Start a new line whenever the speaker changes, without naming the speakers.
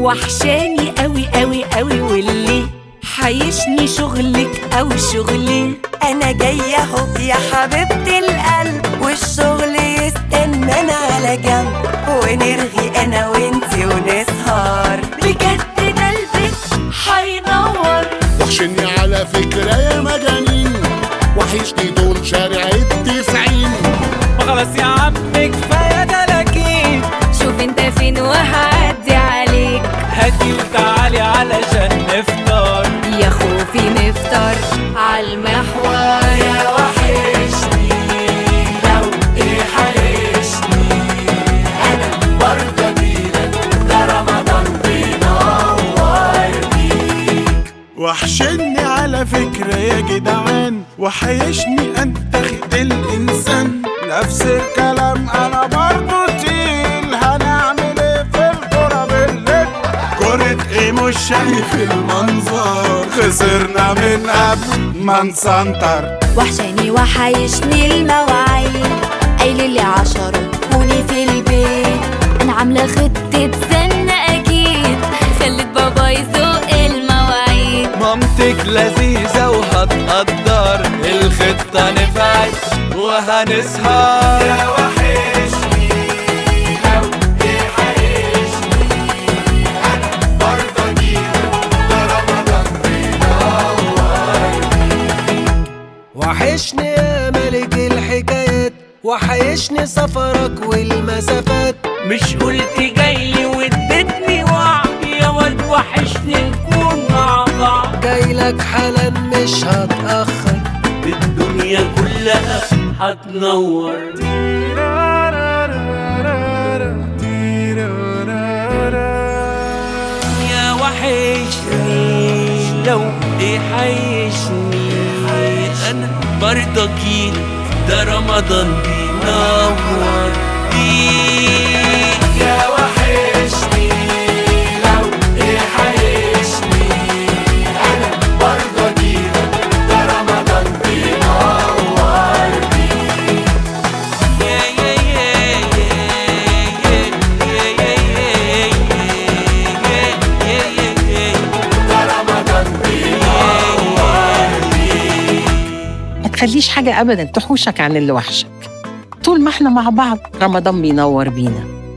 وحشاني قوي قوي قوي واللي حيشني شغلك او شغلي
انا جايه اهو يا حبيبه القلب والشغل يستنانا على جنب ونرغي انا وانتي ونسهر
بجد ده البيت حينور
وحشني على فكرة يا مجانين وحشني دول شارع التسعين
ما خلاص يا عم كفايه دلاكين
شوف انت فين وهعدي عليك
هاتي وتعالي علشان نفطر
يا خوفي نفطر عالمحور يا وحشني لو ايه حيشني انا برضه اجيلك ده رمضان بينور
وحشني على فكرة يا جدعان وحيشني أنتخد الإنسان نفس الكلام أنا برضو تقيل هنعمل إيه في الكرة بالليل كرة إيه مش شايف المنظر خسرنا من قبل ما نسنتر
وحشاني وحيشني المواعيد قايل لي عشرة تكوني في البيت انا عاملة خطة سنة اكيد خلت بابا يسوق المواعيد
مامتك لذيذة وهتقدر الخطة نفعت وهنسهر يا وحشني لو ايه حيشني انا برضه اجيلك ده رمضان وحشني يا ملك الحكايات وحيشني سفرك والمسافات
مش قلت جايلي واديتني وعد يا واد وحشني نكون مع بعض
جايلك حالا مش هتأخر
الدنيا كلها هتنور يا وحشني لو ايه حيشني انا برضه اجيلك ده رمضان بينور بيك
يا وحشني لو ايه حيشني انا برضه اجيلك ده رمضان بينور
يا يا يا يا يا يا يا يا يا
ده رمضان
ما تخليش حاجة أبدا تحوشك عن اللي وحشك طول ما احنا مع بعض رمضان بينور بينا